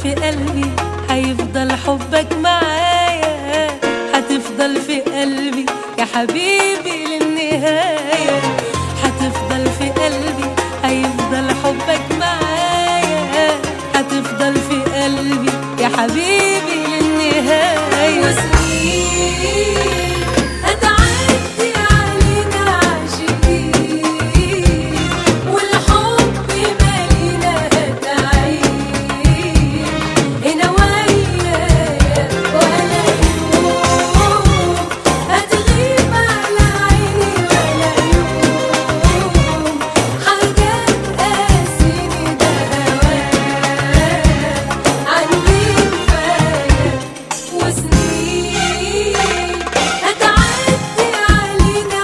في قلبي هيفضل حبك معايا هتفضل في قلبي يا حبيبي للنهاية هتفضل في قلبي هيفضل حبك معايا هتفضل في قلبي يا حبيبي للنهاية وسنين هتعدي علينا عاشقين والحب مالينا هتعيش هنا ويايا ولا يوم هتغيب على عيني ولا يوم حاجات قاسيني ده هواك عندي كفاية وسنين هتعدي علينا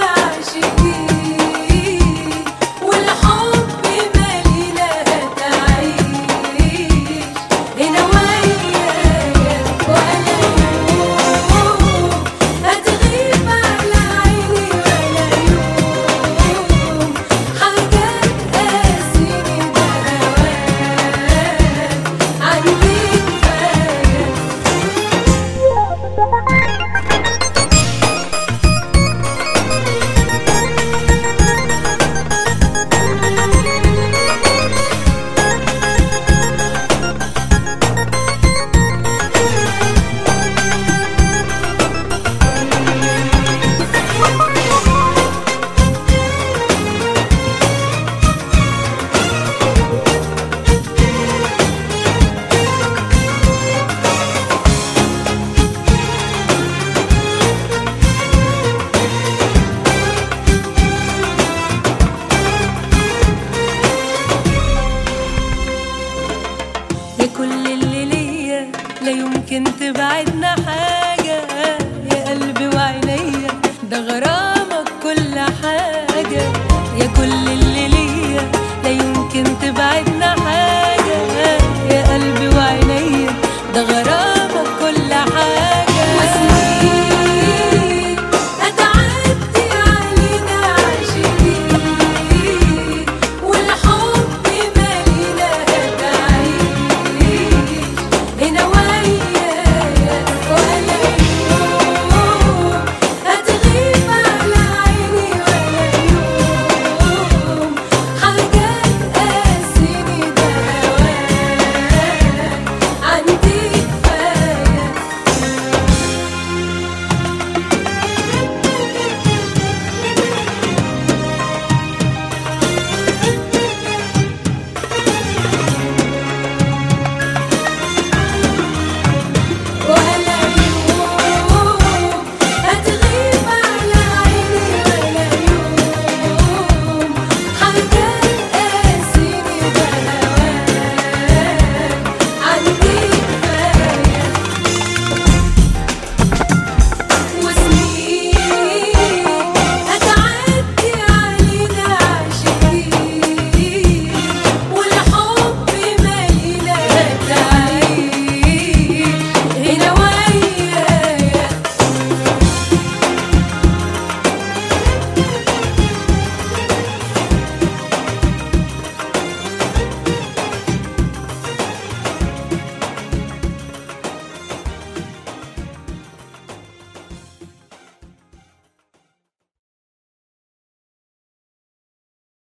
عاشقين والحب مالينا هتعيش هنا ويايا ولا يوم هتغيب على عيني ولا يوم حاجات قاسيني ده هواك عندي كفاية يا كل اللي ليا لا يمكن تبعدنا